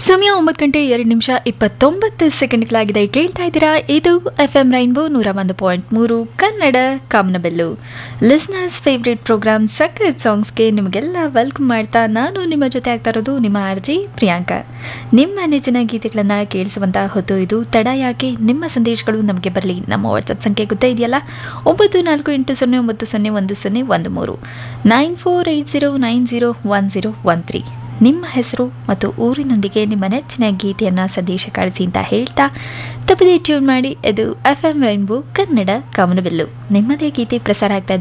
ಸಮಯ ಒಂಬತ್ತು ಗಂಟೆ ಎರಡು ನಿಮಿಷ ಇಪ್ಪತ್ತೊಂಬತ್ತು ಸೆಕೆಂಡ್ಗಳಾಗಿದೆ ಕೇಳ್ತಾ ಇದ್ದೀರಾ ಇದು ಎಫ್ ಎಂ ರೈನ್ಬೋ ನೂರ ಒಂದು ಪಾಯಿಂಟ್ ಮೂರು ಕನ್ನಡ ಕಾಮನಬೆಲ್ಲು ಲಿಸ್ನರ್ಸ್ ಫೇವ್ರೆಟ್ ಪ್ರೋಗ್ರಾಮ್ ಸಕ್ರೆಟ್ ಸಾಂಗ್ಸ್ಗೆ ನಿಮಗೆಲ್ಲ ವೆಲ್ಕಮ್ ಮಾಡ್ತಾ ನಾನು ನಿಮ್ಮ ಜೊತೆ ಆಗ್ತಾ ಇರೋದು ನಿಮ್ಮ ಆರ್ಜಿ ಪ್ರಿಯಾಂಕಾ ನಿಮ್ಮ ನೆಚ್ಚಿನ ಗೀತೆಗಳನ್ನು ಕೇಳಿಸುವಂಥ ಹೊತ್ತು ಇದು ತಡ ಯಾಕೆ ನಿಮ್ಮ ಸಂದೇಶಗಳು ನಮಗೆ ಬರಲಿ ನಮ್ಮ ವಾಟ್ಸಪ್ ಸಂಖ್ಯೆ ಗೊತ್ತೇ ಇದೆಯಲ್ಲ ಒಂಬತ್ತು ನಾಲ್ಕು ಎಂಟು ಸೊನ್ನೆ ಒಂಬತ್ತು ಸೊನ್ನೆ ಒಂದು ಸೊನ್ನೆ ಒಂದು ಮೂರು nine four eight zero nine zero one zero one three ನಿಮ್ಮ ಹೆಸರು ಮತ್ತು ಊರಿನೊಂದಿಗೆ ನಿಮ್ಮ ನೆಚ್ಚಿನ ಗೀತೆಯನ್ನು ಸಂದೇಶ ಕಳಿಸಿ ಅಂತ ಹೇಳ್ತಾ ತಪ್ಪದೇ ಟ್ಯೂನ್ ಮಾಡಿ ಇದು ಎಫ್ ಎಂ ರೈನ್ಬೋ ಕನ್ನಡ ಕಾಮನಬಿಲ್ಲು ನಿಮ್ಮದೇ ಗೀತೆ ಪ್ರಸಾರ ಆಗ್ತಾ ಇದೆ